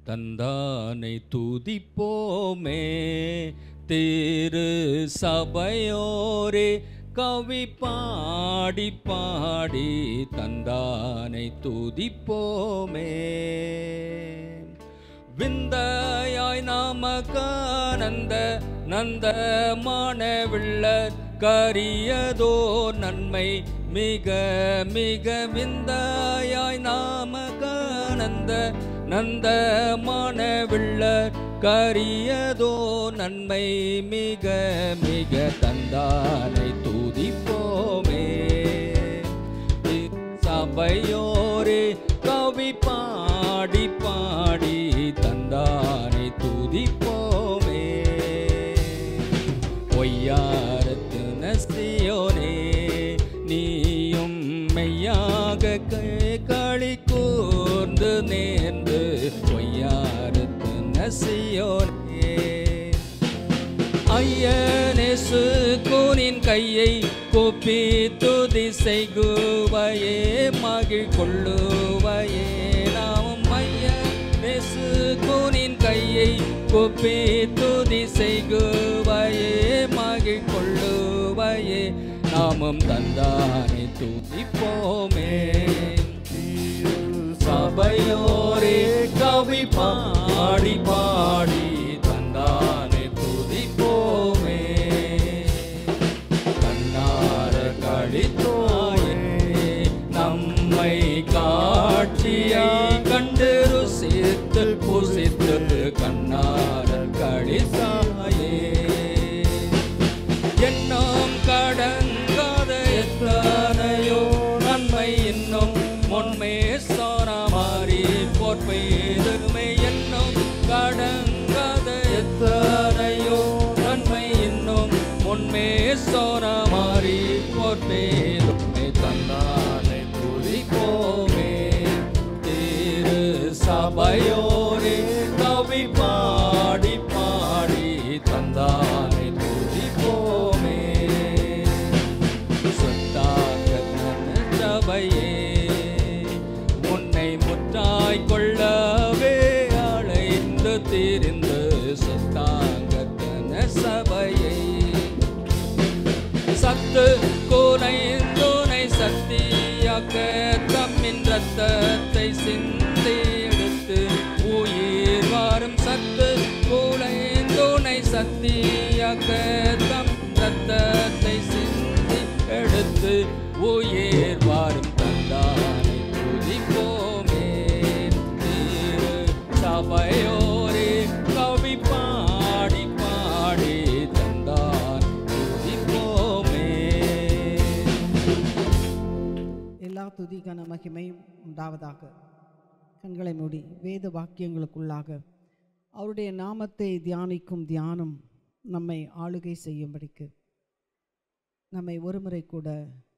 தந்தானை துதிப்போமே திரு சபையோரே கவி பாடி பாடி தந்தானை துதிப்போமே விந்தையாய் நாமகானந்த நந்தமான விள்ளர் கரியதோ நன்மை மிக மிக விந்தையாய் நாமகானந்த நந்தமான விள்ளர் கரியதோ நன்மை மிக மிக தந்தானை துதிப்போமே சபையோரே கவி பாடி பாடி தந்தானை துதிப்போமே பொய்யாரத்து நசியோனே நீயும் மெய்யாக க- களி கூர்ந்து நேர்ந்து பொய்யாரத்து நசியோனே ஐயனேசு கூனின் கையை கூப்பி துதி செய்குவையே மகிழ் கொள்ளுவையே நாம் ஐயனேசு கூனின் கையை கூப்பி துதி செய்குவையே மகிழ் கொள்ளுவையே நாமும் தந்தானே துதிப்போமே சபையோரே கவி பாடி பாடி தந்தானே துதிப்போமே கண்ணார கழித்தோயே நம்மை காட்சியை கண்டு ருசித்து புசித்து கண்ணார கழித்தாயே எண்ணம் கடங்காத எத்தனையோ நன்மை இன்னும் முன்மே சோனமாரி போற்பெய்துமை எண்ணம் கடங்காத எத்தனையோ நன்மை இன்னும் முன்மே சோனமாரி போற்பெய்துமை தன்னானை துதிப்போமே திரு சபையோரே கவி பாடி பாடி தந்தானை துதிப்போமே சொத்தாக சபையே உன்னை முற்றாய் கொள்ளவே அழைந்து திரிந்து சொத்தாங்கத்தன சபையை சத்து கோனைந்தோனை சக்தியாக்க தம்மின் ரத்தத்தை சிந்தி எடுத்து உயிர் வாரும் சத்து கோனைந்தோனை சக்தியாக்க தம் ரத்தத்தை சிந்தி எடுத்து உயிர் வாரும் தந்தானை துதிப்போமே திரு சபையோரே கவி பாடி பாடி தந்தான் துதிப்போமே எல்லா துதி கன மகிமையும் உண்டாவதாக கண்களை மூடி வேத வாக்கியங்களுக்குள்ளாக அவருடைய நாமத்தை தியானிக்கும் தியானம் நம்மை ஆளுகை செய்யும்படிக்கு நம்மை ஒருமுறை கூட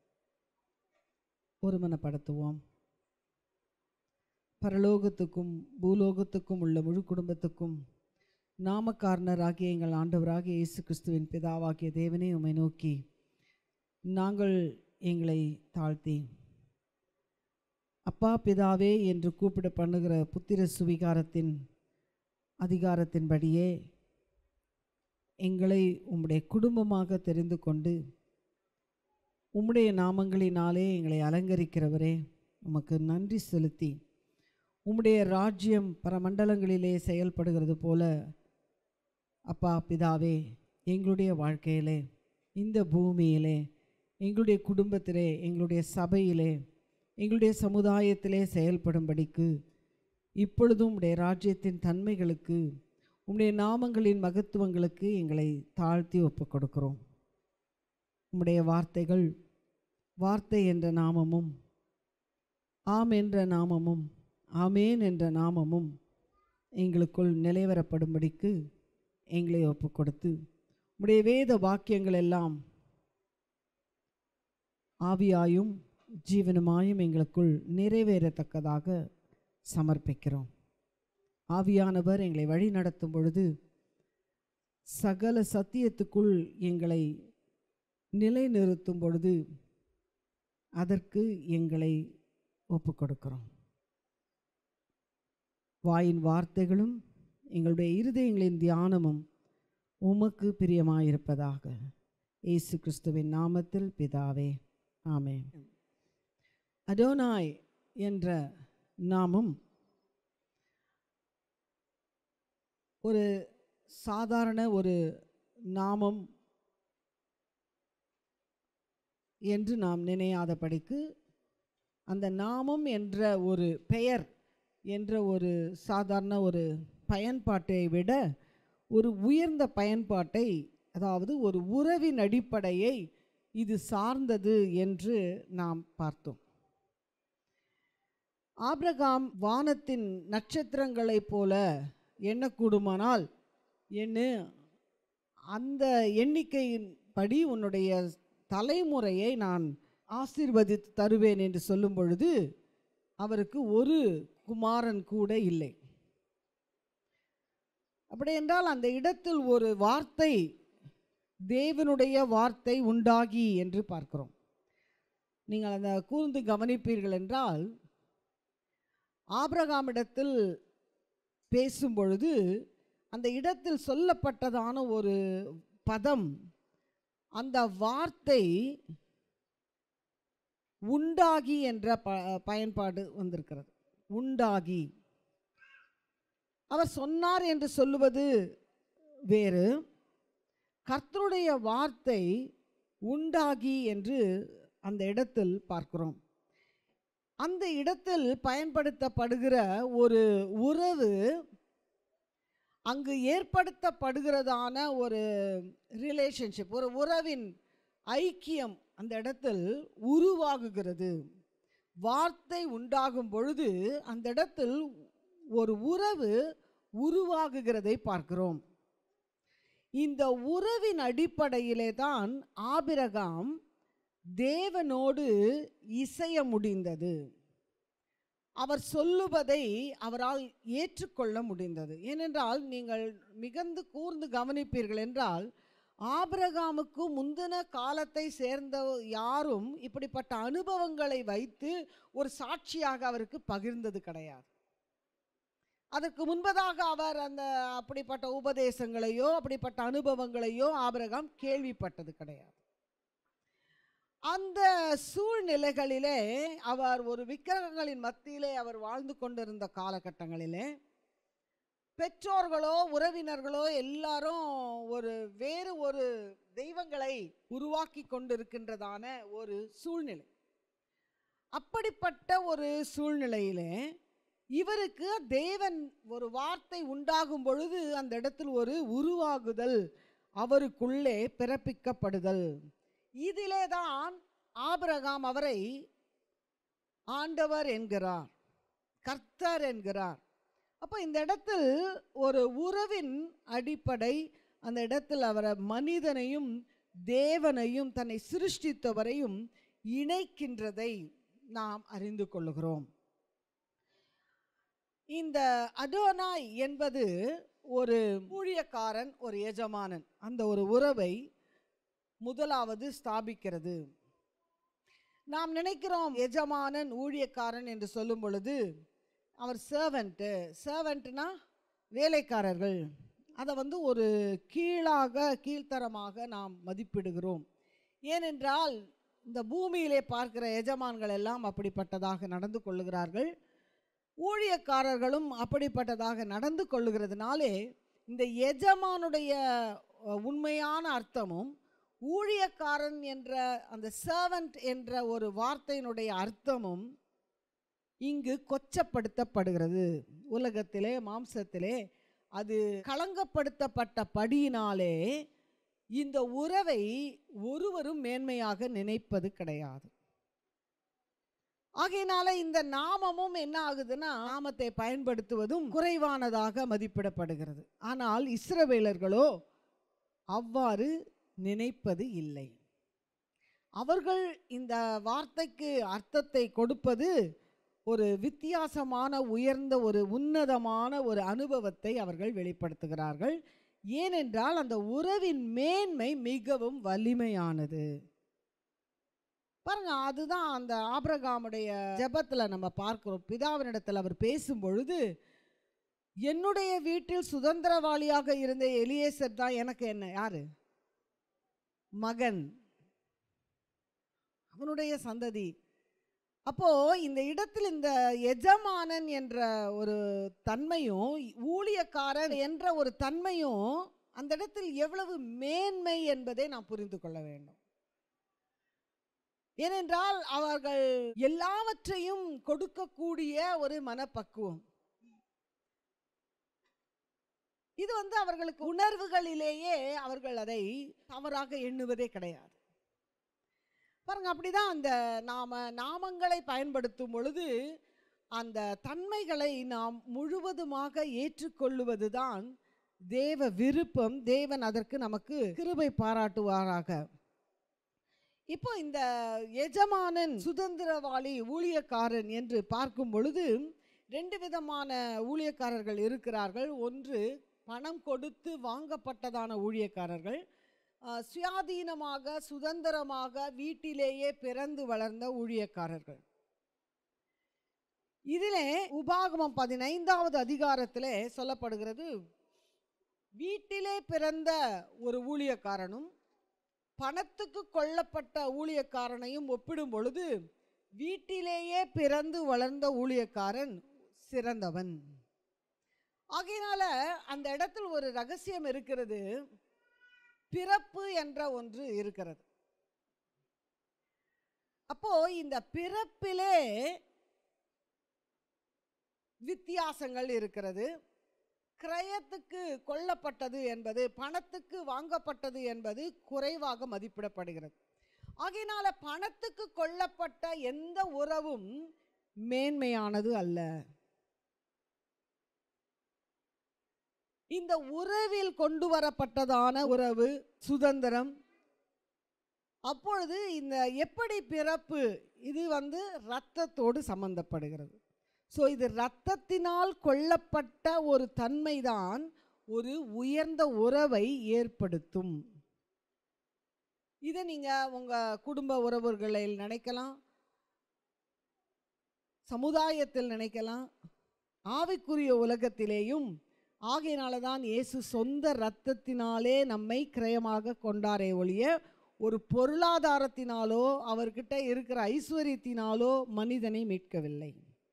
ஒருமனப்படுத்துவோம் பரலோகத்துக்கும் பூலோகத்துக்கும் உள்ள முழு குடும்பத்துக்கும் நாமக்காரணராகிய எங்கள் ஆண்டவராகிய இயேசு கிறிஸ்துவின் பிதாவாகிய தேவனே உம்மை நோக்கி நாங்கள் எங்களை தாழ்த்தி அப்பா பிதாவே என்று கூப்பிட பண்ணுகிற புத்திர சுவிகாரத்தின் அதிகாரத்தின்படியே எங்களை உம்முடைய குடும்பமாக தெரிந்து கொண்டு உம்முடைய நாமங்களினாலே எங்களை அலங்கரிக்கிறவரே உமக்கு நன்றி செலுத்தி உம்முடைய ராஜ்யம் பரமண்டலங்களிலே செயல்படுகிறது போல அப்பா பிதாவே எங்களுடைய வாழ்க்கையிலே இந்த பூமியிலே எங்களுடைய குடும்பத்திலே எங்களுடைய சபையிலே எங்களுடைய சமுதாயத்திலே செயல்படும்படிக்கு இப்பொழுதும் உடைய ராஜ்யத்தின் தன்மைகளுக்கு உம்முடைய நாமங்களின் மகத்துவங்களுக்கு எங்களை தாழ்த்தி ஒப்புக் கொடுக்கிறோம் உம்முடைய வார்த்தைகள் வார்த்தை என்ற நாமமும் ஆம் என்ற நாமமும் ஆமேன் என்ற நாமமும் எங்களுக்குள் நிலைவரப்படும்படிக்கு எங்களை ஒப்புக் கொடுத்து உம்முடைய வேத வாக்கியங்கள் எல்லாம் ஆவியாயும் ஜீவனுமாயும் எங்களுக்குள் நிறைவேறத்தக்கதாக சமர்ப்பிக்கிறோம் ஆவியானவர் எங்களை வழி நடத்தும் பொழுது சகல சத்தியத்துக்குள் எங்களை நிலைநிறுத்தும் பொழுது அதற்கு எங்களை ஒப்புக் கொடுக்கிறோம் வாயின் வார்த்தைகளும் எங்களுடைய இருதயங்களின் தியானமும் உமக்கு பிரியமாயிருப்பதாக இயேசு கிறிஸ்துவின் நாமத்தில் பிதாவே ஆமென் அடோனாய் என்ற நாமம் ஒரு சாதாரண ஒரு நாமம் என்று நாம் நினையாதபடிக்கு அந்த நாமம் என்ற ஒரு பெயர் என்ற ஒரு சாதாரண ஒரு பயன்பாட்டை விட ஒரு உயர்ந்த பயன்பாட்டை அதாவது ஒரு உறவின் அடிப்படையை இது சார்ந்தது என்று நாம் பார்த்தோம் ஆபிரகாம் வானத்தின் நட்சத்திரங்களைப் போல எண்ணக்கூடுமானால் எண்ணு அந்த எண்ணிக்கையின்படி உன்னுடைய தலைமுறையை நான் ஆசீர்வதித்து தருவேன் என்று சொல்லும் பொழுது அவருக்கு ஒரு குமாரன் கூட இல்லை அப்படி என்றால் அந்த இடத்தில் ஒரு வார்த்தை தேவனுடைய வார்த்தை உண்டாகி என்று பார்க்கிறோம் நீங்கள் அந்த கூர்ந்து கவனிப்பீர்கள் என்றால் ஆபிரகாமிடத்தில் பேசும் பொழுது அந்த இடத்தில் சொல்லப்பட்டதான ஒரு பதம் அந்த வார்த்தை உண்டாகி என்ற ப பயன்பாடு வந்திருக்கிறது உண்டாகி அவர் சொன்னார் என்று சொல்லுவது வேறு கர்த்தருடைய வார்த்தை உண்டாகி என்று அந்த இடத்தில் பார்க்கிறோம் அந்த இடத்தில் பயன்படுத்தப்படுகிற ஒரு உறவு அங்கு ஏற்படுத்தப்படுகிறதான ஒரு ரிலேஷன்ஷிப் ஒரு உறவின் ஐக்கியம் அந்த இடத்தில் உருவாகுகிறது வார்த்தை உண்டாகும் பொழுது அந்த இடத்தில் ஒரு உறவு உருவாகுகிறதை பார்க்கிறோம் இந்த உறவின் அடிப்படையிலே தான் ஆபிரகாம் தேவனோடு இசைய முடிந்தது அவர் சொல்லுவதை அவரால் ஏற்றுக்கொள்ள முடிந்தது ஏனென்றால் நீங்கள் மிகுந்து கூர்ந்து கவனிப்பீர்கள் என்றால் ஆபிரகாமுக்கு முந்தின காலத்தை சேர்ந்த யாரும் இப்படிப்பட்ட அனுபவங்களை வைத்து ஒரு சாட்சியாக அவருக்கு பகிர்ந்தது கிடையாது அதற்கு முன்பதாக அவர் அந்த அப்படிப்பட்ட உபதேசங்களையோ அப்படிப்பட்ட அனுபவங்களையோ ஆபிரகாம் கேள்விப்பட்டது கிடையாது அந்த சூழ்நிலைகளிலே அவர் ஒரு விக்கிரகங்களின் மத்தியிலே அவர் வாழ்ந்து கொண்டிருந்த காலகட்டங்களிலே பெற்றோர்களோ உறவினர்களோ எல்லாரும் ஒரு வேறு ஒரு தெய்வங்களை உருவாக்கி கொண்டிருக்கின்றதான ஒரு சூழ்நிலை அப்படிப்பட்ட ஒரு சூழ்நிலையிலே இவருக்கு தேவன் ஒரு வார்த்தை உண்டாகும் பொழுது அந்த இடத்தில் ஒரு உருவாகுதல் அவருக்குள்ளே பிறப்பிக்கப்படுதல் இதிலே தான் ஆபிரகாம் அவரை ஆண்டவர் என்கிறார் கர்த்தர் என்கிறார் அப்போ இந்த இடத்தில் ஒரு உறவின் அடிப்படை அந்த இடத்தில் அவரை மனிதனையும் தேவனையும் தன்னை சிருஷ்டித்தவரையும் இணைக்கின்றதை நாம் அறிந்து கொள்ளுகிறோம் இந்த அடோனாய் என்பது ஒரு ஊழியக்காரன் ஒரு எஜமானன் அந்த ஒரு உறவை முதலாவது ஸ்தாபிக்கிறது நாம் நினைக்கிறோம் எஜமானன் ஊழியக்காரன் என்று சொல்லும் பொழுது அவர் சர்வெண்ட்டு சர்வெண்ட்னா வேலைக்காரர்கள் அதை வந்து ஒரு கீழாக கீழ்த்தரமாக நாம் மதிப்பிடுகிறோம் ஏனென்றால் இந்த பூமியிலே பார்க்கிற எஜமான்கள் எல்லாம் அப்படிப்பட்டதாக நடந்து கொள்ளுகிறார்கள் ஊழியக்காரர்களும் அப்படிப்பட்டதாக நடந்து கொள்ளுகிறதுனாலே இந்த எஜமானுடைய அஹ், உண்மையான அர்த்தமும் ஊழியக்காரன் என்ற அந்த சர்வன்ட் என்ற ஒரு வார்த்தையினுடைய அர்த்தமும் இங்கு கொச்சப்படுத்தப்படுகிறது உலகத்திலே மாம்சத்திலே அது களங்கப்படுத்தப்பட்ட படியினாலே இந்த உறவை ஒருவரும் மேன்மையாக நினைப்பது கிடையாது ஆகையினால இந்த நாமமும் என்ன ஆகுதுன்னா நாமத்தை பயன்படுத்துவதும் குறைவானதாக மதிப்பிடப்படுகிறது ஆனால் இஸ்ரவேலர்களோ அவ்வாறு நினைப்பது இல்லை அவர்கள் இந்த வார்த்தைக்கு அர்த்தத்தை கொடுப்பது ஒரு வித்தியாசமான உயர்ந்த ஒரு உன்னதமான ஒரு அனுபவத்தை அவர்கள் வெளிப்படுத்துகிறார்கள் ஏனென்றால் அந்த உறவின் மேன்மை மிகவும் வலிமையானது பாருங்க அதுதான் அந்த ஆபிரகாமுடைய ஜெபத்துல நம்ம பார்க்கிறோம் பிதாவினிடத்தில் அவர் பேசும் பொழுது என்னுடைய வீட்டில் சுதந்திரவாளியாக இருந்த எலியேசர் தான் எனக்கு என்ன யாரு மகன் அவனுடைய சந்ததி அப்போ இந்த இடத்தில் இந்த எஜமானன் என்ற ஒரு தன்மையும் ஊழியக்காரன் என்ற ஒரு தன்மையும் அந்த இடத்தில் எவ்வளவு மேன்மை என்பதை நாம் புரிந்து கொள்ள வேண்டும் ஏனென்றால் அவர்கள் எல்லாவற்றையும் கொடுக்கக்கூடிய ஒரு மனப்பக்குவம் இது வந்து அவர்களுக்கு உணர்வுகளிலேயே அவர்கள் அதை தவறாக எண்ணுவதே கிடையாது பாருங்க அப்படிதான் அந்த நாம நாமங்களை பயன்படுத்தும் பொழுது அந்த தன்மைகளை நாம் முழுவதுமாக ஏற்றுக்கொள்ளுவதுதான் தேவ விருப்பம் தேவன் அதற்கு நமக்கு கிருபை பாராட்டுவாராக இப்போ இந்த எஜமானன் சுதந்திரவாளி ஊழியக்காரன் என்று பார்க்கும் பொழுது ரெண்டு விதமான ஊழியக்காரர்கள் இருக்கிறார்கள் ஒன்று பணம் கொடுத்து வாங்கப்பட்டதான ஊழியக்காரர்கள் அஹ், சுயாதீனமாக சுதந்திரமாக வீட்டிலேயே பிறந்து வளர்ந்த ஊழியக்காரர்கள் இதிலே உபாகமம் பதினைந்தாவது அதிகாரத்திலே சொல்லப்படுகிறது வீட்டிலே பிறந்த ஒரு ஊழியக்காரனும் பணத்துக்கு கொல்லப்பட்ட ஊழியக்காரனையும் ஒப்பிடும் பொழுது வீட்டிலேயே பிறந்து வளர்ந்த ஊழியக்காரன் சிறந்தவன் ஆகையினால அந்த இடத்தில் ஒரு ரகசியம் இருக்கிறது பிறப்பு என்ற ஒன்று இருக்கிறது அப்போ இந்த பிறப்பிலே வித்தியாசங்கள் இருக்கிறது கிரயத்துக்கு கொல்லப்பட்டது என்பது பணத்துக்கு வாங்கப்பட்டது என்பது குறைவாக மதிப்பிடப்படுகிறது ஆகையினால பணத்துக்கு கொல்லப்பட்ட எந்த உறவும் மேன்மையானது அல்ல இந்த உறவில் கொண்டு வரப்பட்டதான உறவு சுதந்திரம் அப்பொழுது இந்த எப்படி பிறப்பு இது வந்து இரத்தத்தோடு சம்பந்தப்படுகிறது ஸோ இது இரத்தத்தினால் கொல்லப்பட்ட ஒரு தன்மைதான் ஒரு உயர்ந்த உறவை ஏற்படுத்தும் இதை நீங்கள் உங்கள் குடும்ப உறவுகளில் நினைக்கலாம் சமுதாயத்தில் நினைக்கலாம் ஆவிக்குரிய உலகத்திலேயும் ஆகையினால தான் இயேசு சொந்த இரத்தத்தினாலே நம்மை கிரயமாக கொண்டாரே ஒழிய ஒரு பொருளாதாரத்தினாலோ அவர்கிட்ட இருக்கிற ஐஸ்வர்யத்தினாலோ மனிதனை மீட்கவில்லை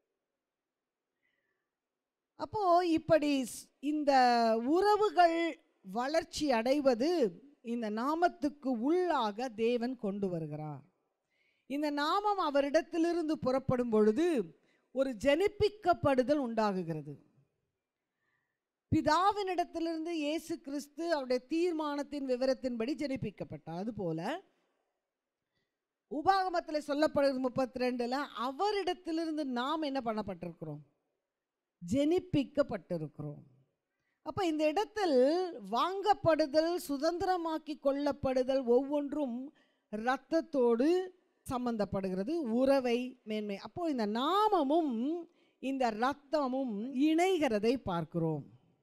அப்போ இப்படி ஸ்- இந்த உறவுகள் வளர்ச்சி அடைவது இந்த நாமத்துக்கு உள்ளாக தேவன் கொண்டு வருகிறார் இந்த நாமம் அவரிடத்திலிருந்து புறப்படும் பொழுது ஒரு ஜனிப்பிக்கப்படுதல் உண்டாகுகிறது பிதாவினிடத்திலிருந்து இயேசு கிறிஸ்து அவருடைய தீர்மானத்தின் விவரத்தின்படி ஜனிப்பிக்கப்பட்டார் அதுபோல உபாகமத்தில் சொல்லப்படுகிறது முப்பத்தி ரெண்டுல அவரிடத்திலிருந்து நாம் என்ன பண்ணப்பட்டிருக்கிறோம் ஜெனிப்பிக்கப்பட்டிருக்கிறோம் அப்ப இந்த இடத்தில் வாங்கப்படுதல் சுதந்திரமாக்கி கொள்ளப்படுதல் ஒவ்வொன்றும் இரத்தத்தோடு சம்பந்தப்படுகிறது உறவை மேன்மை அப்போ இந்த நாமமும் இந்த இரத்தமும் இணைகிறதை பார்க்கிறோம்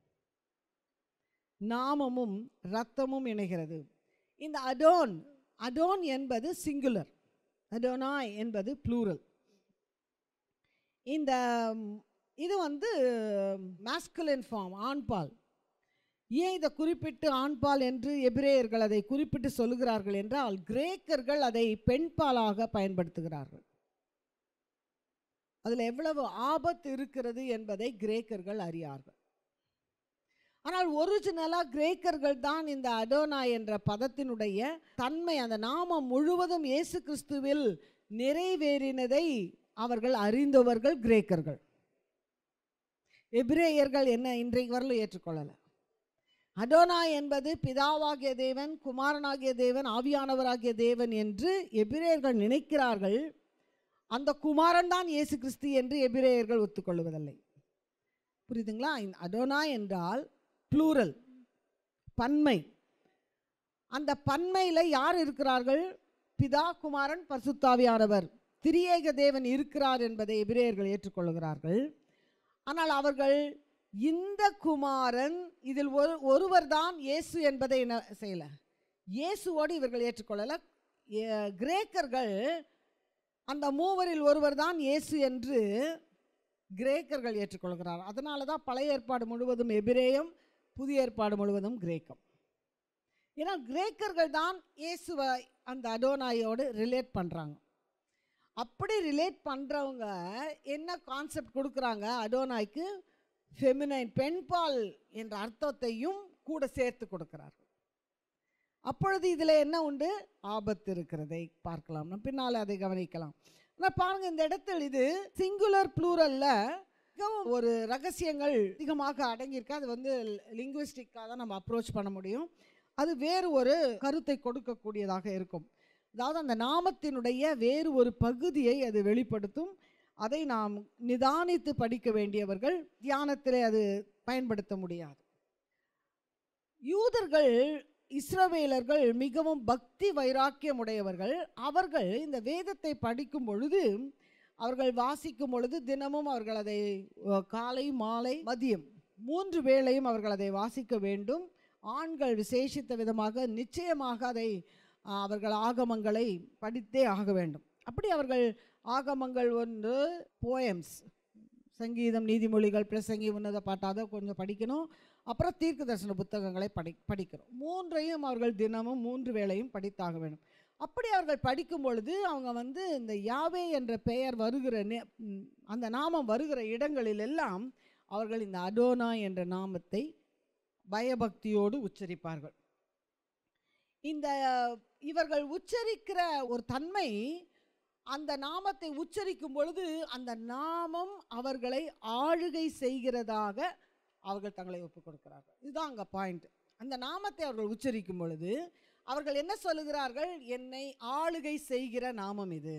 நாமமும் இரத்தமும் இணைகிறது இந்த அடோன் அடோன் என்பது சிங்குலர் அடோனாய் என்பது ப்ளூரல் இந்த ம், இது வந்து மாஸ்குலின் ஃபார்ம் ஆண்பால் ஏன் இதை குறிப்பிட்டு ஆண்பால் என்று எபிரேயர்கள் அதை குறிப்பிட்டு சொல்லுகிறார்கள் என்றால் கிரேக்கர்கள் அதை பெண்பாலாக பயன்படுத்துகிறார்கள் அதில் எவ்வளவு ஆபத்து இருக்கிறது என்பதை கிரேக்கர்கள் அறியார்கள் ஆனால் ஒரிஜினலாக கிரேக்கர்கள் தான் இந்த அடோனா என்ற பதத்தினுடைய தன்மை அந்த நாமம் முழுவதும் இயேசு கிறிஸ்துவில் நிறைவேறினதை அவர்கள் அறிந்தவர்கள் கிரேக்கர்கள் எபிரேயர்கள் என்ன இன்றைக்கு வரலும் ஏற்றுக்கொள்ளலை அடோனா என்பது பிதாவாகிய தேவன் குமாரனாகிய தேவன் ஆவியானவராகிய தேவன் என்று எபிரேயர்கள் நினைக்கிறார்கள் அந்த குமாரன் தான் இயேசு கிறிஸ்து என்று எபிரேயர்கள் ஒத்துக்கொள்வதில்லை புரியுதுங்களா இந்த அடோனா என்றால் ப்ளூரல் பன்மை அந்த பன்மையில் யார் இருக்கிறார்கள் பிதா குமாரன் பரிசுத்தாவியானவர் திரியேக தேவன் இருக்கிறார் என்பதை எபிரேயர்கள் ஏற்றுக்கொள்கிறார்கள் ஆனால் அவர்கள் இந்த குமாரன் இதில் ஒரு ஒருவர் தான் இயேசு என்பதை என்ன செய்யல இயேசுவோடு இவர்கள் ஏற்றுக்கொள்ளல ஏ- கிரேக்கர்கள் அந்த மூவரில் ஒருவர் தான் இயேசு என்று கிரேக்கர்கள் ஏற்றுக்கொள்கிறார் அதனால தான் பழைய ஏற்பாடு முழுவதும் எபிரேயம் புதிய ஏற்பாடு முழுவதும் கிரேக்கம் ஏன்னா கிரேக்கர்கள் தான் இயேசுவை அந்த அடோனாயோடு ரிலேட் பண்ணுறாங்க அப்படி ரிலேட் பண்ணுறவங்க என்ன கான்செப்ட் கொடுக்குறாங்க அடோனாய்க்கு ஃபெமினைன் பெண்பால் என்ற அர்த்தத்தையும் கூட சேர்த்து கொடுக்கிறார்கள் அப்பொழுது இதில் என்ன உண்டு ஆபத்து இருக்கிறதை பார்க்கலாம் நம்ம பின்னால் அதை கவனிக்கலாம் ஆனால் பாருங்கள் இந்த இடத்தில் இது சிங்குலர் ப்ளூரல்ல மிகவும் ஒரு ரகசியங்கள் அதிகமாக அடங்கியிருக்கு அது வந்து லிங்குவிஸ்டிக்காக தான் நம்ம அப்ரோச் பண்ண முடியும் அது வேறு ஒரு கருத்தை கொடுக்கக்கூடியதாக இருக்கும் அதாவது அந்த நாமத்தினுடைய வேறு ஒரு பகுதியை அது வெளிப்படுத்தும் அதை நாம் நிதானித்து படிக்க வேண்டியவர்கள் தியானத்திலே அது பயன்படுத்த முடியாது யூதர்கள் இஸ்ரவேலர்கள் மிகவும் பக்தி வைராக்கியம் உடையவர்கள் அவர்கள் இந்த வேதத்தை படிக்கும் பொழுது அவர்கள் வாசிக்கும் பொழுது தினமும் அவர்கள் அதை அஹ், காலை மாலை மதியம் மூன்று வேளையும் அவர்கள் அதை வாசிக்க வேண்டும் ஆண்கள் விசேஷித்த விதமாக நிச்சயமாக அதை அஹ், அவர்கள் ஆகமங்களை படித்தே ஆக வேண்டும் அப்படி அவர்கள் ஆகமங்கள் ஒன்று போயம்ஸ் சங்கீதம் நீதிமொழிகள் பிரசங்கி உன்னத பாட்டாக கொஞ்சம் படிக்கணும் அப்புறம் தீர்க்க தரிசன புத்தகங்களை படி படிக்கிறோம் மூன்றையும் அவர்கள் தினமும் மூன்று வேளையும் படித்தாக வேண்டும் அப்படி அவர்கள் படிக்கும் பொழுது அவங்க வந்து இந்த யாவே என்ற பெயர் வருகிற நே- ம், அந்த நாமம் வருகிற இடங்களில் எல்லாம் அவர்கள் இந்த அடோனா என்ற நாமத்தை பயபக்தியோடு உச்சரிப்பார்கள் இந்த இவர்கள் உச்சரிக்கிற ஒரு தன்மை அந்த நாமத்தை உச்சரிக்கும் பொழுது அந்த நாமம் அவர்களை ஆளுகை செய்கிறதாக அவர்கள் தங்களை ஒப்புக் கொடுக்கிறார்கள் இதுதான் அங்கே பாயிண்ட் அந்த நாமத்தை அவர்கள் உச்சரிக்கும் பொழுது அவர்கள் என்ன சொல்லுகிறார்கள் என்னை ஆளுகை செய்கிற நாமம் இது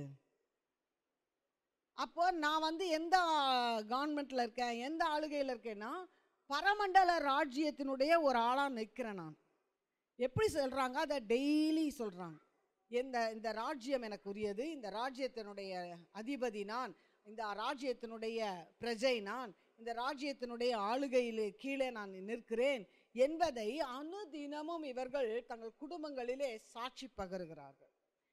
அப்போ நான் வந்து எந்த கவர்மெண்ட்டில் இருக்கேன் எந்த ஆளுகையில் இருக்கேன்னா பரமண்டல ராஜ்யத்தினுடைய ஒரு ஆளாக நிற்கிறேன் நான் எப்படி சொல்கிறாங்க அதை டெய்லி சொல்கிறாங்க இந்த இந்த ராஜ்யம் எனக்கு உரியது இந்த ராஜ்யத்தினுடைய அதிபதி நான் இந்த ராஜ்யத்தினுடைய பிரஜை நான் இந்த ராஜ்யத்தினுடைய ஆளுகையில் கீழே நான் நிற்கிறேன் என்பதை அனுதினமும் இவர்கள் தங்கள் குடும்பங்களிலே சாட்சி பகருகிறார்கள்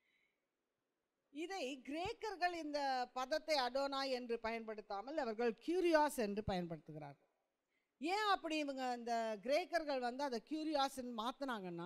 இதை கிரேக்கர்கள் இந்த பதத்தை அடோனா என்று பயன்படுத்தாமல் அவர்கள் கியூரியாஸ் என்று பயன்படுத்துகிறார்கள் ஏன் அப்படி இவங்க இந்த கிரேக்கர்கள் வந்து அதை கியூரியாஸ்ன்னு மாற்றினாங்கன்னா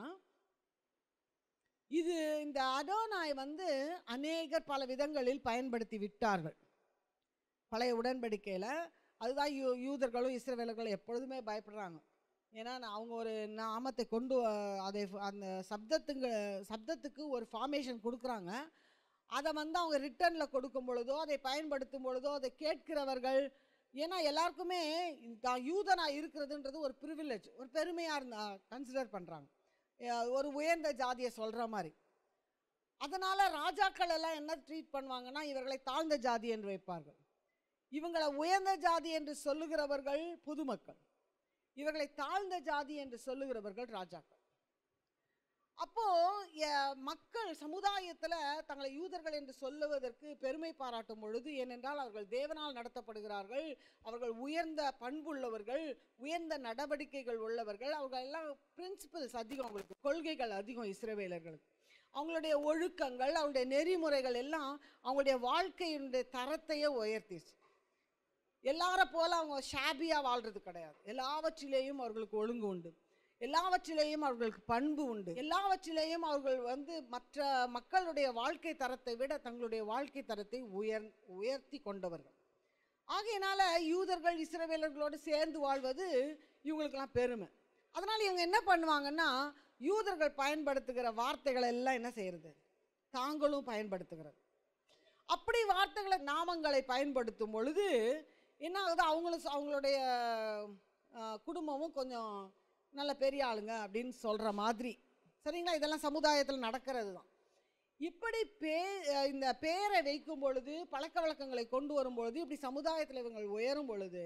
இது இந்த அடோனாய் வந்து அநேகர் பல விதங்களில் பயன்படுத்தி விட்டார்கள் பழைய உடன்படிக்கையில் அதுதான் யூ யூதர்களும் இஸ்ரவேலர்களும் எப்பொழுதுமே பயப்படுறாங்க ஏன்னா நான் அவங்க ஒரு நாமத்தை கொண்டு வ- அதை ஃப- அந்த சப்தத்துங்க சப்தத்துக்கு ஒரு ஃபார்மேஷன் கொடுக்குறாங்க அதை வந்து அவங்க ரிட்டர்னில் கொடுக்கும் பொழுதோ அதை பயன்படுத்தும் பொழுதோ அதை கேட்கிறவர்கள் ஏன்னா எல்லாருக்குமே தான் யூதனாக இருக்கிறதுன்றது ஒரு ப்ரிவிலேஜ் ஒரு பெருமையாக இருந்தா கன்சிடர் பண்ணுறாங்க ஒரு உயர்ந்த ஜாதியை சொல்கிற மாதிரி அதனால் ராஜாக்கள் எல்லாம் என்ன ட்ரீட் பண்ணுவாங்கன்னா இவர்களை தாழ்ந்த ஜாதி என்று வைப்பார்கள் இவங்களை உயர்ந்த ஜாதி என்று சொல்லுகிறவர்கள் பொதுமக்கள் இவர்களை தாழ்ந்த ஜாதி என்று சொல்லுகிறவர்கள் ராஜாக்கள் அப்போ எ- மக்கள் சமுதாயத்தில் தங்களை யூதர்கள் என்று சொல்லுவதற்கு பெருமை பாராட்டும் பொழுது ஏனென்றால் அவர்கள் தேவனால் நடத்தப்படுகிறார்கள் அவர்கள் உயர்ந்த பண்புள்ளவர்கள் உயர்ந்த நடவடிக்கைகள் உள்ளவர்கள் அவர்கள் எல்லாம் பிரின்சிபல்ஸ் அதிகம் அவங்களுக்கு கொள்கைகள் அதிகம் இஸ்ரவேலர்களுக்கு அவங்களுடைய ஒழுக்கங்கள் அவங்களுடைய நெறிமுறைகள் எல்லாம் அவங்களுடைய வாழ்க்கையினுடைய தரத்தையே உயர்த்திச்சு எல்லாரை போல அவங்க ஷாபியாக வாழ்றது கிடையாது எல்லாவற்றிலேயும் அவர்களுக்கு ஒழுங்கு உண்டு எல்லாவற்றிலேயும் அவர்களுக்கு பண்பு உண்டு எல்லாவற்றிலேயும் அவர்கள் வந்து மற்ற மக்களுடைய வாழ்க்கை தரத்தை விட தங்களுடைய வாழ்க்கை தரத்தை உயர் உயர்த்தி கொண்டவர்கள் ஆகையினால யூதர்கள் இஸ்ரவேலர்களோடு சேர்ந்து வாழ்வது இவங்களுக்கெல்லாம் பெருமை அதனால் இவங்க என்ன பண்ணுவாங்கன்னா யூதர்கள் பயன்படுத்துகிற வார்த்தைகள் எல்லாம் என்ன செய்யறது தாங்களும் பயன்படுத்துகிறது அப்படி வார்த்தைகளை நாமங்களை பயன்படுத்தும் பொழுது என்ன ஆகுது அவங்களும் ச- அவங்களுடைய ஆஹ், குடும்பமும் கொஞ்சம் நல்ல பெரிய ஆளுங்க அப்படின்னு சொல்கிற மாதிரி சரிங்களா இதெல்லாம் சமுதாயத்தில் நடக்கிறது தான் இப்படி பே அஹ், இந்த பேரை வைக்கும் பொழுது பழக்க வழக்கங்களை கொண்டு வரும் பொழுது இப்படி சமுதாயத்தில் இவங்கள் உயரும் பொழுது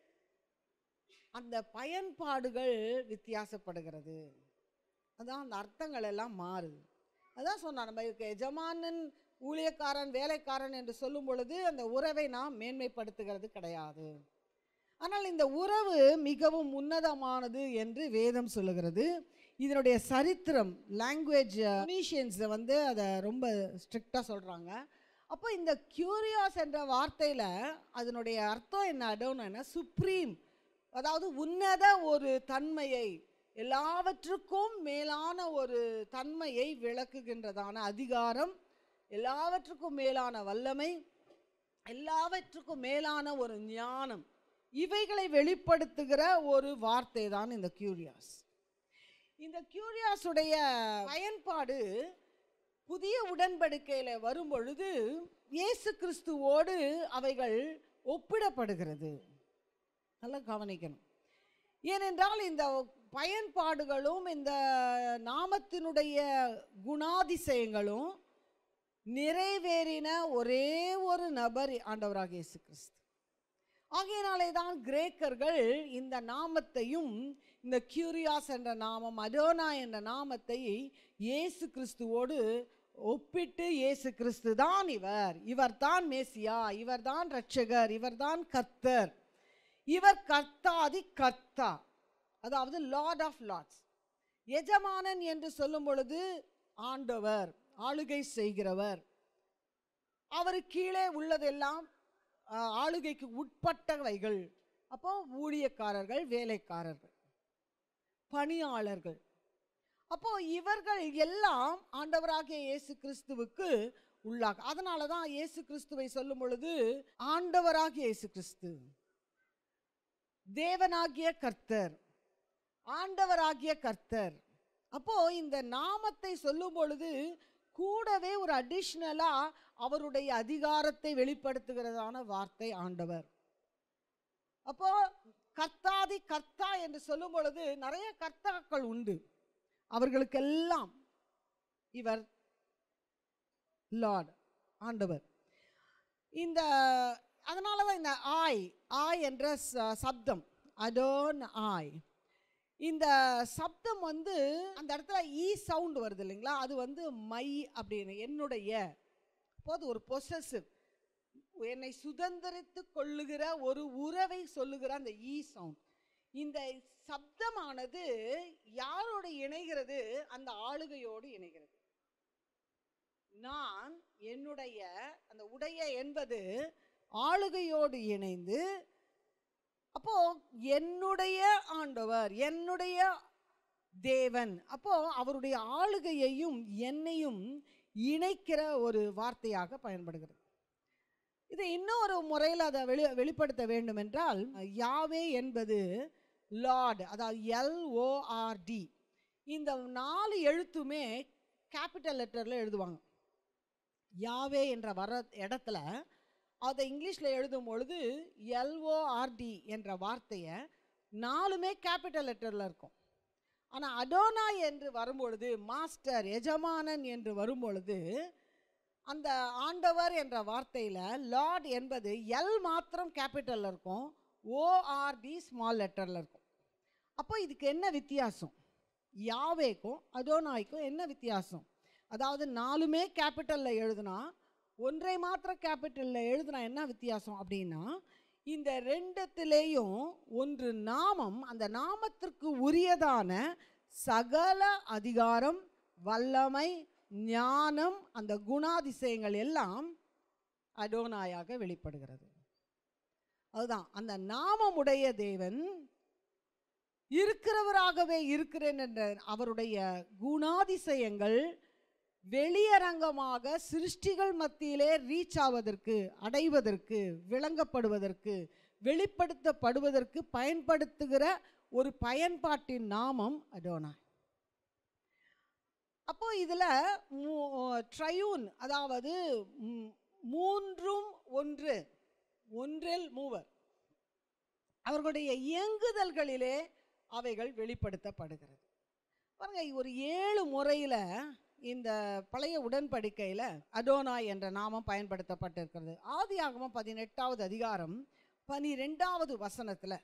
அந்த பயன்பாடுகள் வித்தியாசப்படுகிறது அதான் அந்த அர்த்தங்கள் எல்லாம் மாறுது அதான் சொன்னான் நம்ம இதுக்கு எஜமானன் ஊழியக்காரன் வேலைக்காரன் என்று சொல்லும் பொழுது அந்த உறவை நாம் மேன்மைப்படுத்துகிறது கிடையாது ஆனால் இந்த உறவு மிகவும் உன்னதமானது என்று வேதம் சொல்லுகிறது இதனுடைய சரித்திரம் லாங்குவேஜ் மியூனிஷியன்ஸை வந்து அதை ரொம்ப ஸ்ட்ரிக்டாக சொல்கிறாங்க அப்போ இந்த கியூரியாஸ் என்ற வார்த்தையில் அதனுடைய அர்த்தம் என்ன அடோனா சுப்ரீம் அதாவது உன்னத ஒரு தன்மையை எல்லாவற்றுக்கும் மேலான ஒரு தன்மையை விளக்குகின்றதான அதிகாரம் எல்லாவற்றுக்கும் மேலான வல்லமை எல்லாவற்றுக்கும் மேலான ஒரு ஞானம் இவைகளை வெளிப்படுத்துகிற ஒரு வார்த்தை தான் இந்த கியூரியாஸ் இந்த கியூரியாஸுடைய பயன்பாடு புதிய உடன்படிக்கையில் வரும் பொழுது இயேசு கிறிஸ்துவோடு அவைகள் ஒப்பிடப்படுகிறது நல்லா கவனிக்கணும் ஏனென்றால் இந்த பயன்பாடுகளும் இந்த நாமத்தினுடைய குணாதிசயங்களும் நிறைவேறின ஒரே ஒரு நபர் ஆண்டவராக இயேசு கிறிஸ்து ஆகையினாலே தான் கிரேக்கர்கள் இந்த நாமத்தையும் இந்த கியூரியாஸ் என்ற நாமம் அதோனா என்ற நாமத்தை இயேசு கிறிஸ்துவோடு ஒப்பிட்டு இயேசு கிறிஸ்து தான் இவர் இவர் தான் மேசியா இவர் தான் ரட்சகர் இவர் தான் கர்த்தர் இவர் கர்த்தாதி கர்த்தா அதாவது லார்ட் ஆஃப் லார்ட்ஸ் எஜமானன் என்று சொல்லும் பொழுது ஆண்டவர் ஆளுகை செய்கிறவர் அவர் கீழே உள்ளதெல்லாம் ஆஹ், ஆளுகைக்கு உட்பட்டவைகள் அப்போ ஊழியக்காரர்கள் வேலைக்காரர்கள் பணியாளர்கள் அப்போ இவர்கள் எல்லாம் ஆண்டவராகிய இயேசு கிறிஸ்துவுக்கு உள்ளாக அதனால தான் இயேசு கிறிஸ்துவை சொல்லும் பொழுது ஆண்டவராகிய இயேசு கிறிஸ்து தேவனாகிய கர்த்தர் ஆண்டவராகிய கர்த்தர் அப்போ இந்த நாமத்தை சொல்லும் பொழுது கூடவே ஒரு அடிஷ்னலா அவருடைய அதிகாரத்தை வெளிப்படுத்துகிறதான வார்த்தை ஆண்டவர் அப்போ கர்த்தாதி கர்த்தா என்று சொல்லும் பொழுது நிறைய கர்த்தாக்கள் உண்டு அவர்களுக்கெல்லாம் இவர் லார்ட் ஆண்டவர் இந்த அதனால தான் இந்த ஆய் ஆய் என்ற ச- சப்தம் அதோன் ஆய் இந்த சப்தம் வந்து அந்த இடத்துல ஈ சவுண்ட் வருது இல்லைங்களா அது வந்து மை அப்படின்னு என்னுடைய போது ஒரு பொசசிவ் என்னை சுதந்திரித்து கொள்ளுகிற ஒரு உறவை சொல்லுகிற அந்த ஈ சவுண்ட் இந்த சப்தமானது யாரோடு இணைகிறது அந்த ஆளுகையோடு இணைகிறது நான் என்னுடைய அந்த உடைய என்பது ஆளுகையோடு இணைந்து அப்போ என்னுடைய ஆண்டவர் என்னுடைய தேவன் அப்போ அவருடைய ஆளுகையையும் என்னையும் இணைக்கிற ஒரு வார்த்தையாக பயன்படுகிறது இதை இன்னொரு முறையில் அதை வெளி வெளிப்படுத்த வேண்டும் என்றால் யாவே என்பது லார்ட் அதாவது எல்ஓஆர்டி இந்த நாலு எழுத்துமே கேபிட்டல் லெட்டரில் எழுதுவாங்க யாவே என்ற வர இடத்துல அதை இங்கிலீஷில் எழுதும் பொழுது எல்ஓஆர்டி என்ற வார்த்தையை நாலுமே கேபிட்டல் லெட்டரில் இருக்கும் ஆனால் அடோனா என்று வரும்பொழுது மாஸ்டர் எஜமானன் என்று வரும்பொழுது அந்த ஆண்டவர் என்ற வார்த்தையில் லார்ட் என்பது எல் மாத்திரம் கேபிட்டலில் இருக்கும் ஓஆர்டி ஸ்மால் லெட்டரில் இருக்கும் அப்போ இதுக்கு என்ன வித்தியாசம் யாவேக்கும் அதோனாய்க்கும் என்ன வித்தியாசம் அதாவது நாலுமே கேபிட்டலில் எழுதுனா ஒன்றை மாத்திரம் கேபிட்டலில் எழுதுனா என்ன வித்தியாசம் அப்படின்னா இந்த ரெண்டுத்திலேயும் ஒன்று நாமம் அந்த நாமத்திற்கு உரியதான சகல அதிகாரம் வல்லமை ஞானம் அந்த குணாதிசயங்கள் எல்லாம் அடோனாயாக வெளிப்படுகிறது அதுதான் அந்த நாமமுடைய தேவன் இருக்கிறவராகவே இருக்கிறேன் என்ற அவருடைய குணாதிசயங்கள் வெளியரங்கமாக சிருஷ்டிகள் மத்தியிலே ரீச் ஆவதற்கு அடைவதற்கு விளங்கப்படுவதற்கு வெளிப்படுத்தப்படுவதற்கு பயன்படுத்துகிற ஒரு பயன்பாட்டின் நாமம் அடோனா அப்போ இதில் ட்ரையூன் அதாவது ம், மூன்றும் ஒன்று ஒன்றில் மூவர் அவர்களுடைய இயங்குதல்களிலே அவைகள் வெளிப்படுத்தப்படுகிறது பாருங்க ஒரு ஏழு முறையில் இந்த பழைய உடன்படிக்கையில் அடோனா என்ற நாமம் பயன்படுத்தப்பட்டிருக்கிறது ஆதியாகமம் பதினெட்டாவது அதிகாரம் பனிரெண்டாவது வசனத்தில்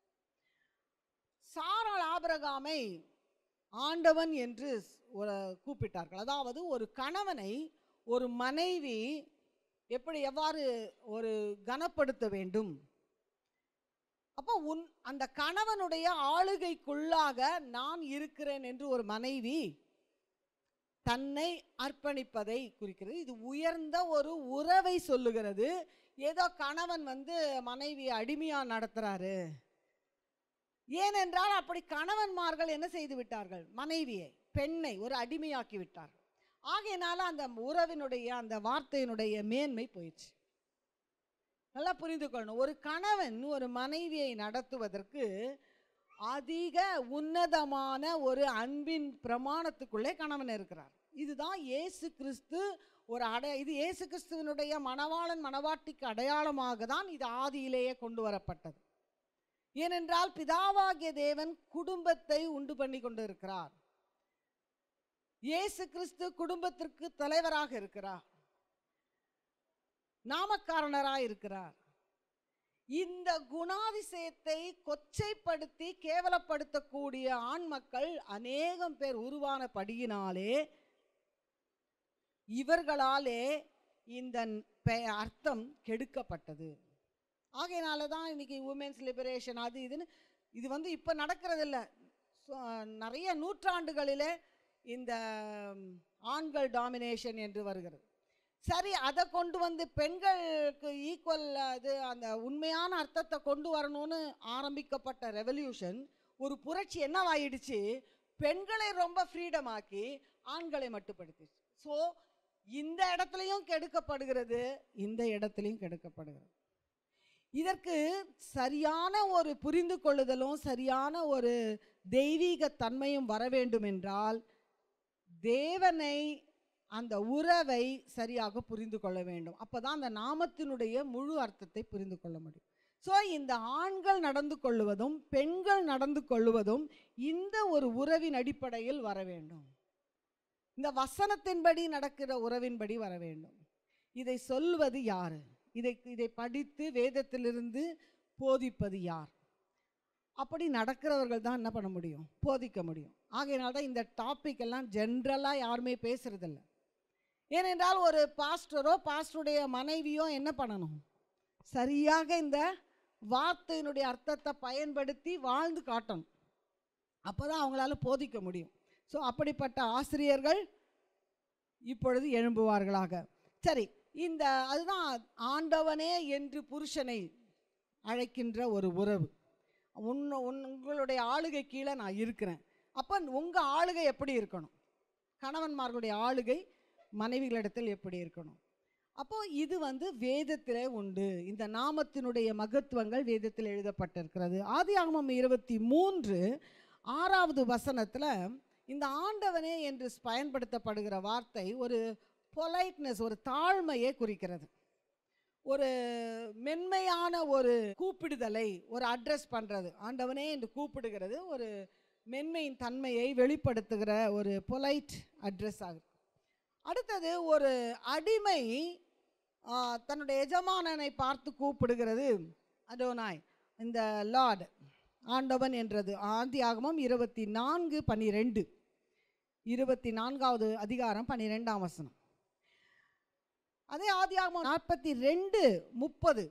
சாராள் ஆபிரகாமை ஆண்டவன் என்று ஒரு கூப்பிட்டார்கள் அதாவது ஒரு கணவனை ஒரு மனைவி எப்படி எவ்வாறு ஒரு கனப்படுத்த வேண்டும் அப்போ உன் அந்த கணவனுடைய ஆளுகைக்குள்ளாக நான் இருக்கிறேன் என்று ஒரு மனைவி தன்னை அர்ப்பணிப்பதை குறிக்கிறது இது உயர்ந்த ஒரு உறவை சொல்லுகிறது ஏதோ கணவன் வந்து மனைவியை அடிமையா நடத்துறாரு ஏனென்றால் அப்படி கணவன்மார்கள் என்ன செய்து விட்டார்கள் மனைவியை பெண்ணை ஒரு அடிமையாக்கி விட்டார்கள் ஆகையினால அந்த உறவினுடைய அந்த வார்த்தையினுடைய மேன்மை போயிடுச்சு நல்லா புரிந்து கொள்ளணும் ஒரு கணவன் ஒரு மனைவியை நடத்துவதற்கு அதிக உன்னதமான ஒரு அன்பின் பிரமாணத்துக்குள்ளே கணவன் இருக்கிறார் இதுதான் இயேசு கிறிஸ்து ஒரு அடைய இது இயேசு கிறிஸ்துவனுடைய மணவாளன் மணவாட்டிக்கு அடையாளமாக தான் இது ஆதியிலேயே கொண்டு வரப்பட்டது ஏனென்றால் பிதாவாகிய தேவன் குடும்பத்தை உண்டு பண்ணி கொண்டு இருக்கிறார் இயேசு கிறிஸ்து குடும்பத்திற்கு தலைவராக இருக்கிறார் நாமக்காரணராய் இருக்கிறார் இந்த குணாதிசயத்தை கொச்சைப்படுத்தி கேவலப்படுத்தக்கூடிய ஆண் மக்கள் அநேகம் பேர் உருவான படியினாலே இவர்களாலே இந்த பெ- அர்த்தம் கெடுக்கப்பட்டது ஆகையினால தான் இன்னைக்கு உமன்ஸ் லிபரேஷன் அது இதுன்னு இது வந்து இப்போ நடக்கிறதில்ல So, நிறைய நூற்றாண்டுகளிலே இந்த ம், ஆண்கள் டாமினேஷன் என்று வருகிறது சரி அதை கொண்டு வந்து பெண்களுக்கு ஈக்குவல் அது அந்த உண்மையான அர்த்தத்தை கொண்டு வரணும்னு ஆரம்பிக்கப்பட்ட ரெவல்யூஷன் ஒரு புரட்சி என்னவாயிடுச்சு பெண்களை ரொம்ப ஃப்ரீடம் ஆக்கி ஆண்களை மட்டுப்படுத்திச்சு ஸோ இந்த இடத்துலையும் கெடுக்கப்படுகிறது இந்த இடத்துலையும் கெடுக்கப்படுகிறது இதற்கு சரியான ஒரு புரிந்து கொள்ளுதலும் சரியான ஒரு தெய்வீக தன்மையும் வர வேண்டும் என்றால் தேவனை அந்த உறவை சரியாக புரிந்து கொள்ள வேண்டும் அப்பதான் அந்த நாமத்தினுடைய முழு அர்த்தத்தை புரிந்து கொள்ள முடியும் ஸோ இந்த ஆண்கள் நடந்து கொள்ளுவதும் பெண்கள் நடந்து கொள்ளுவதும் இந்த ஒரு உறவின் அடிப்படையில் வர வேண்டும் இந்த வசனத்தின்படி நடக்கிற உறவின்படி வர வேண்டும் இதை சொல்வது யாரு இதை இதை படித்து வேதத்திலிருந்து போதிப்பது யார் அப்படி நடக்கிறவர்கள் தான் என்ன பண்ண முடியும் போதிக்க முடியும் ஆகையினால தான் இந்த டாபிக் எல்லாம் ஜென்ரலாக யாருமே பேசுறதில்ல ஏனென்றால் ஒரு பாஸ்டரோ பாஸ்டருடைய மனைவியோ என்ன பண்ணணும் சரியாக இந்த வார்த்தையினுடைய அர்த்தத்தை பயன்படுத்தி வாழ்ந்து காட்டணும் அப்போ தான் அவங்களால போதிக்க முடியும் ஸோ அப்படிப்பட்ட ஆசிரியர்கள் இப்பொழுது எழும்புவார்களாக சரி இந்த அதுதான் ஆண்டவனே என்று புருஷனை அழைக்கின்ற ஒரு உறவு உன் உன்- உங்களுடைய ஆளுகை கீழே நான் இருக்கிறேன் அப்போ உங்கள் ஆளுகை எப்படி இருக்கணும் கணவன்மார்களுடைய ஆளுகை மனைவிகளிடத்தில் எப்படி இருக்கணும் அப்போ இது வந்து வேதத்திலே உண்டு இந்த நாமத்தினுடைய மகத்துவங்கள் வேதத்தில் எழுதப்பட்டிருக்கிறது ஆதியாகமம் இருபத்தி மூன்று ஆறாவது வசனத்தில் இந்த ஆண்டவனே என்று பயன்படுத்தப்படுகிற வார்த்தை ஒரு பொலைட்னஸ் ஒரு தாழ்மையை குறிக்கிறது ஒரு மென்மையான ஒரு கூப்பிடுதலை ஒரு அட்ரஸ் பண்ணுறது ஆண்டவனே என்று கூப்பிடுகிறது ஒரு மென்மையின் தன்மையை வெளிப்படுத்துகிற ஒரு பொலைட் அட்ரஸ் ஆகுது அடுத்தது ஒரு அடிமை ஆ, தன்னுடைய எஜமானனை பார்த்து கூப்பிடுகிறது அதோனாய் இந்த லார்ட் ஆண்டவன் என்றது ஆதியாகமம் இருபத்தி நான்கு பன்னிரெண்டு இருபத்தி நான்காவது அதிகாரம் பன்னிரெண்டாம் வசனம் அதே ஆதியாகமம் நாற்பத்தி ரெண்டு முப்பது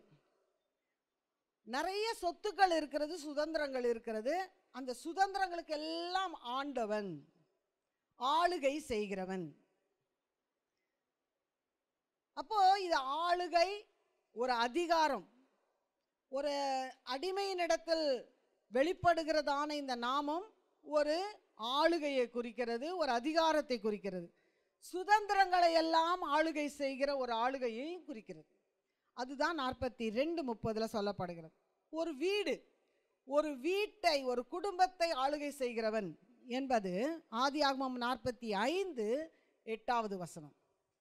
நிறைய சொத்துக்கள் இருக்கிறது சுதந்திரங்கள் இருக்கிறது அந்த சுதந்திரங்களுக்கு எல்லாம் ஆண்டவன் ஆளுகை செய்கிறவன் அப்போ இது ஆளுகை ஒரு அதிகாரம் ஒரு அடிமையினிடத்தில் வெளிப்படுகிறதான இந்த நாமம் ஒரு ஆளுகையை குறிக்கிறது ஒரு அதிகாரத்தை குறிக்கிறது சுதந்திரங்களை எல்லாம் ஆளுகை செய்கிற ஒரு ஆளுகையை குறிக்கிறது அதுதான் நாற்பத்தி ரெண்டு முப்பதுல சொல்லப்படுகிறது ஒரு வீடு ஒரு வீட்டை ஒரு குடும்பத்தை ஆளுகை செய்கிறவன் என்பது ஆதியாகமம் நாற்பத்தி ஐந்து எட்டாவது வசனம்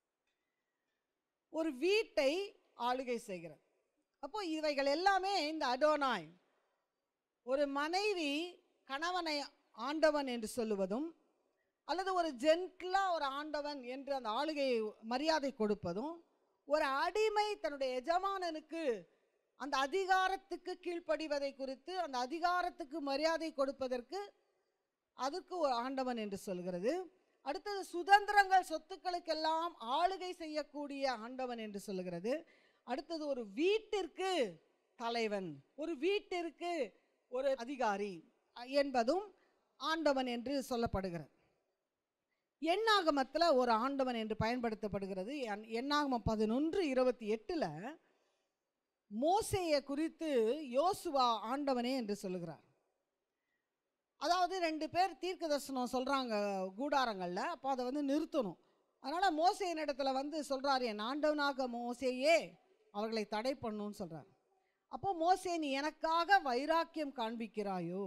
ஒரு வீட்டை ஆளுகை செய்கிறது அப்போ இவைகள் எல்லாமே இந்த அடோனாய் ஒரு மனைவி கணவனை ஆண்டவன் என்று சொல்லுவதும் அல்லது ஒரு ஜென்டிலா ஒரு ஆண்டவன் என்று அந்த ஆளுகையை மரியாதை கொடுப்பதும் ஒரு அடிமை தன்னுடைய எஜமானனுக்கு அந்த அதிகாரத்துக்கு கீழ்ப்படிவதை குறித்து அந்த அதிகாரத்துக்கு மரியாதை கொடுப்பதற்கு அதுக்கு ஒரு ஆண்டவன் என்று சொல்கிறது அடுத்தது சுதந்திரங்கள் சொத்துக்களுக்கெல்லாம் ஆளுகை செய்யக்கூடிய ஆண்டவன் என்று சொல்கிறது அடுத்தது ஒரு வீட்டிற்கு தலைவன் ஒரு வீட்டிற்கு ஒரு அதிகாரி அ, என்பதும் ஆண்டவன் என்று சொல்லப்படுகிறது எண்ணாகமத்தில் ஒரு ஆண்டவன் என்று பயன்படுத்தப்படுகிறது எண்- எண்ணாகமம் பதினொன்று இருபத்தி எட்டில் மோசேயை குறித்து யோசுவா ஆண்டவனே என்று சொல்லுகிறார் அதாவது ரெண்டு பேர் தீர்க்க தரிசனம் சொல்கிறாங்க கூடாரங்களில் அப்போ அதை வந்து நிறுத்தணும் அதனால் மோசையின் இடத்துல வந்து சொல்கிறார் என் ஆண்டவனாக மோசேயே அவர்களை தடை பண்ணுன்னு சொல்கிறார் அப்போ மோசே நீ எனக்காக வைராக்கியம் காண்பிக்கிறாயோ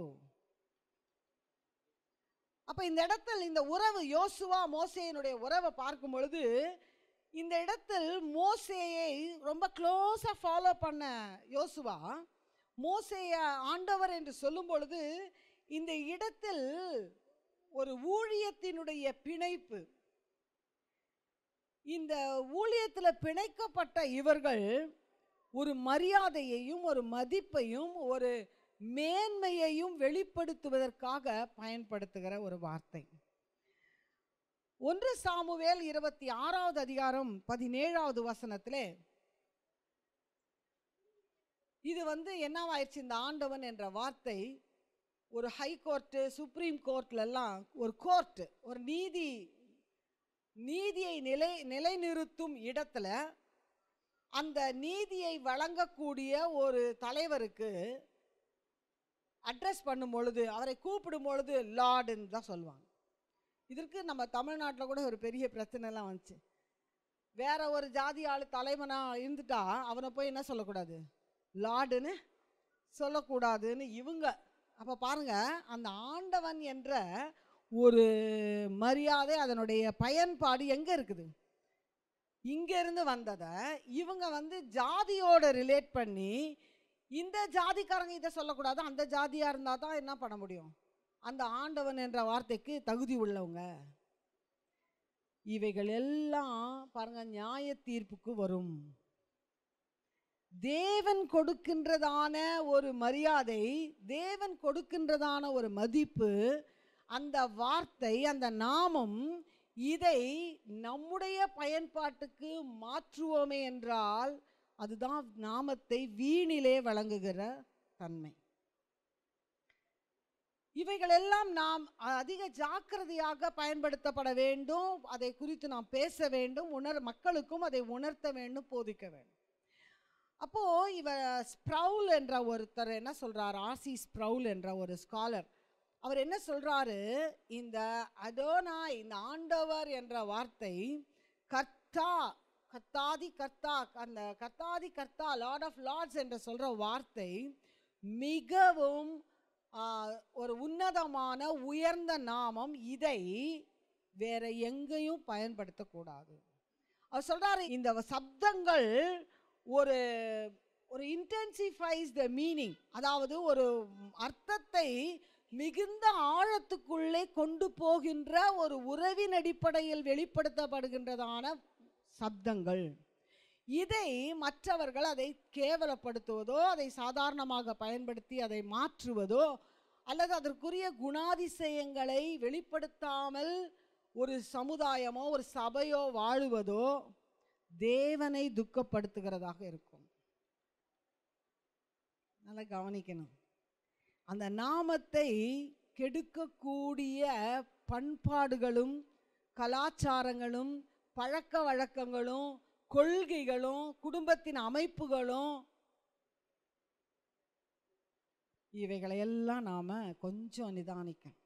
அப்போ இந்த இடத்தில் இந்த உறவு யோசுவா மோசேயினுடைய உறவை பார்க்கும் பொழுது இந்த இடத்தில் மோசேயை ரொம்ப க்ளோஸாக ஃபாலோ பண்ண யோசுவா மோசேய ஆண்டவர் என்று சொல்லும் பொழுது இந்த இடத்தில் ஒரு ஊழியத்தினுடைய பிணைப்பு இந்த ஊழியத்தில் பிணைக்கப்பட்ட இவர்கள் ஒரு மரியாதையையும் ஒரு மதிப்பையும் ஒரு மேன்மையையும் வெளிப்படுத்துவதற்காக பயன்படுத்துகிற ஒரு வார்த்தை ஒன்று சாமுவேல் இருபத்தி ஆறாவது அதிகாரம் பதினேழாவது வசனத்திலே இது வந்து என்னவாயிடுச்சு இந்த ஆண்டவன் என்ற வார்த்தை ஒரு ஹை கோர்ட்டு சுப்ரீம் கோர்ட்லெல்லாம் ஒரு கோர்ட்டு ஒரு நீதி நீதியை நிலை நிலைநிறுத்தும் இடத்துல அந்த நீதியை வழங்கக்கூடிய ஒரு தலைவருக்கு அட்ரஸ் பண்ணும் பொழுது அவரை கூப்பிடும் பொழுது லார்டுன்னு தான் சொல்லுவாங்க இதற்கு நம்ம தமிழ்நாட்டில் கூட ஒரு பெரிய பிரச்சனைலாம் வந்துச்சு வேற ஒரு ஜாதி ஆள் தலைவனா இருந்துட்டா அவனை போய் என்ன சொல்லக்கூடாது லார்டுன்னு சொல்லக்கூடாதுன்னு இவங்க அப்போ பாருங்க அந்த ஆண்டவன் என்ற ஒரு மரியாதை அதனுடைய பயன்பாடு எங்கே இருக்குது இங்கேருந்து வந்ததை இவங்க வந்து ஜாதியோட ரிலேட் பண்ணி இந்த ஜாதிக்காரங்க இதை சொல்லக்கூடாது அந்த ஜாதியாக இருந்தால் தான் என்ன பண்ண முடியும் அந்த ஆண்டவன் என்ற வார்த்தைக்கு தகுதி உள்ளவங்க இவைகள் எல்லாம் பாருங்க நியாய தீர்ப்புக்கு வரும் தேவன் கொடுக்கின்றதான ஒரு மரியாதை தேவன் கொடுக்கின்றதான ஒரு மதிப்பு அந்த வார்த்தை அந்த நாமம் இதை நம்முடைய பயன்பாட்டுக்கு மாற்றுவோமே என்றால் அதுதான் நாமத்தை வீணிலே வழங்குகிற தன்மை இவைகள் எல்லாம் நாம் அதிக ஜாக்கிரதையாக பயன்படுத்தப்பட வேண்டும் அதை குறித்து நாம் பேச வேண்டும் உணர் மக்களுக்கும் அதை உணர்த்த வேண்டும் போதிக்க வேண்டும் அப்போ இவ ஸ்ப்ரவுல் என்ற ஒருத்தர் என்ன சொல்றார் ஆசி ஸ்ப்ரவுல் என்ற ஒரு ஸ்காலர் அவர் என்ன சொல்றாரு இந்த அதோனா இந்த ஆண்டவர் என்ற வார்த்தை கர்த்தா கர்த்தாதி கர்த்தா அந்த கர்த்தாதி கர்த்தா லார்ட் ஆஃப் லார்ட்ஸ் என்று சொல்ற வார்த்தை மிகவும் ஆ, ஒரு உன்னதமான உயர்ந்த நாமம் இதை வேற எங்கேயும் பயன்படுத்தக்கூடாது அவர் சொல்றாரு இந்த சப்தங்கள் ஒரு ஒரு இன்டென்சிஃபைஸ் த மீனிங் அதாவது ஒரு அர்த்தத்தை மிகுந்த ஆழத்துக்குள்ளே கொண்டு போகின்ற ஒரு உறவின் அடிப்படையில் வெளிப்படுத்தப்படுகின்றதான சப்தங்கள் இதை மற்றவர்கள் அதை கேவலப்படுத்துவதோ அதை சாதாரணமாக பயன்படுத்தி அதை மாற்றுவதோ அல்லது அதற்குரிய குணாதிசயங்களை வெளிப்படுத்தாமல் ஒரு சமுதாயமோ ஒரு சபையோ வாழுவதோ தேவனை துக்கப்படுத்துகிறதாக இருக்கும் நல்லா கவனிக்கணும் அந்த நாமத்தை கெடுக்கக்கூடிய பண்பாடுகளும் கலாச்சாரங்களும் பழக்க வழக்கங்களும் கொள்கைகளும் குடும்பத்தின் அமைப்புகளும் இவைகளை எல்லாம் நாம கொஞ்சம் நிதானிக்கணும்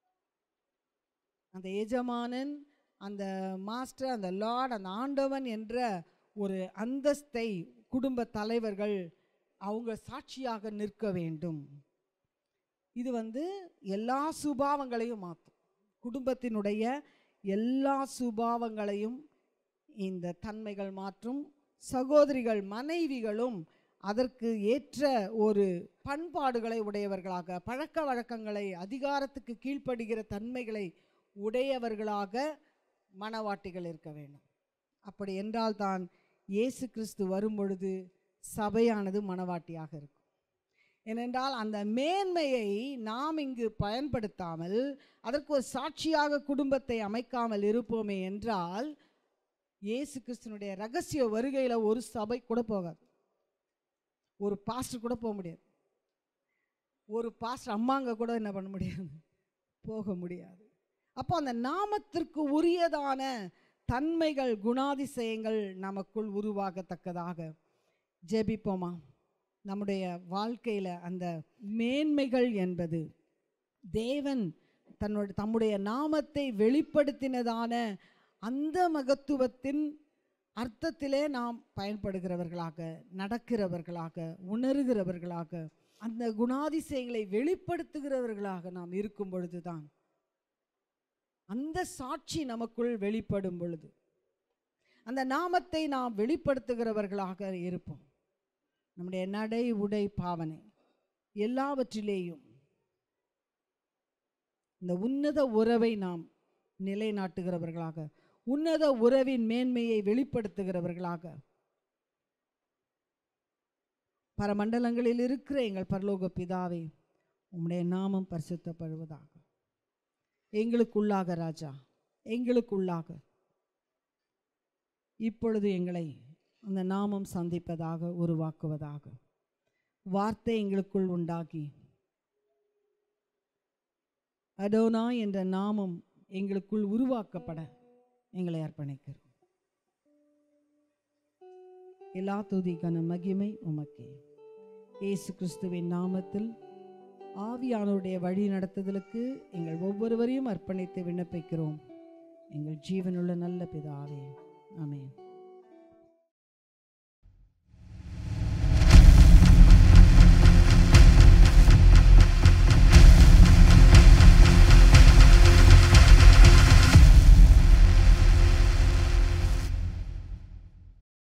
அந்த எஜமானன் அந்த மாஸ்டர் அந்த லார்ட் அந்த ஆண்டவன் என்ற ஒரு அந்தஸ்தை குடும்ப தலைவர்கள் அவங்க சாட்சியாக நிற்க வேண்டும் இது வந்து எல்லா சுபாவங்களையும் மாற்றும் குடும்பத்தினுடைய எல்லா சுபாவங்களையும் இந்த தன்மைகள் மாற்றும் சகோதரிகள் மனைவிகளும் அதற்கு ஏற்ற ஒரு பண்பாடுகளை உடையவர்களாக பழக்க வழக்கங்களை அதிகாரத்துக்கு கீழ்ப்படுகிற தன்மைகளை உடையவர்களாக மணவாட்டிகள் இருக்க வேண்டும் அப்படி என்றால் தான் இயேசு கிறிஸ்து வரும்பொழுது சபையானது மணவாட்டியாக இருக்கும் ஏனென்றால் அந்த மேன்மையை நாம் இங்கு பயன்படுத்தாமல் அதற்கு ஒரு சாட்சியாக குடும்பத்தை அமைக்காமல் இருப்போமே என்றால் இயேசு கிறிஸ்துனுடைய ரகசிய வருகையில் ஒரு சபை கூட போகாது ஒரு பாஸ்டர் கூட போக முடியாது ஒரு பாஸ்டர் அம்மாங்க கூட என்ன பண்ண முடியாது போக முடியாது அப்போ அந்த நாமத்திற்கு உரியதான தன்மைகள் குணாதிசயங்கள் நமக்குள் உருவாகத்தக்கதாக ஜெபிப்போமா நம்முடைய வாழ்க்கையில் அந்த மேன்மைகள் என்பது தேவன் தன்னோட தம்முடைய நாமத்தை வெளிப்படுத்தினதான அந்த மகத்துவத்தின் அர்த்தத்திலே நாம் பயன்படுகிறவர்களாக நடக்கிறவர்களாக உணர்கிறவர்களாக அந்த குணாதிசயங்களை வெளிப்படுத்துகிறவர்களாக நாம் இருக்கும் பொழுதுதான் அந்த சாட்சி நமக்குள் வெளிப்படும் பொழுது அந்த நாமத்தை நாம் வெளிப்படுத்துகிறவர்களாக இருப்போம் நம்முடைய நடை உடை பாவனை எல்லாவற்றிலேயும் இந்த உன்னத உறவை நாம் நிலைநாட்டுகிறவர்களாக உன்னத உறவின் மேன்மையை வெளிப்படுத்துகிறவர்களாக பரமண்டலங்களில் இருக்கிற எங்கள் பரலோக பிதாவே உம்முடைய நாமம் பரிசுத்தப்படுவதாக எங்களுக்குள்ளாக ராஜா எங்களுக்குள்ளாக இப்பொழுது எங்களை அந்த நாமம் சந்திப்பதாக உருவாக்குவதாக வார்த்தை எங்களுக்குள் உண்டாகி அடோனா என்ற நாமம் எங்களுக்குள் உருவாக்கப்பட எங்களை அர்ப்பணிக்கிறோம் எல்லா துதிக்கான மகிமை உமக்கே இயேசு கிறிஸ்துவின் நாமத்தில் ஆவியானோருடைய வழி நடத்துதலுக்கு எங்கள் ஒவ்வொருவரையும் அர்ப்பணித்து விண்ணப்பிக்கிறோம் எங்கள் ஜீவனுள்ள நல்ல பிதாவே ஆமென்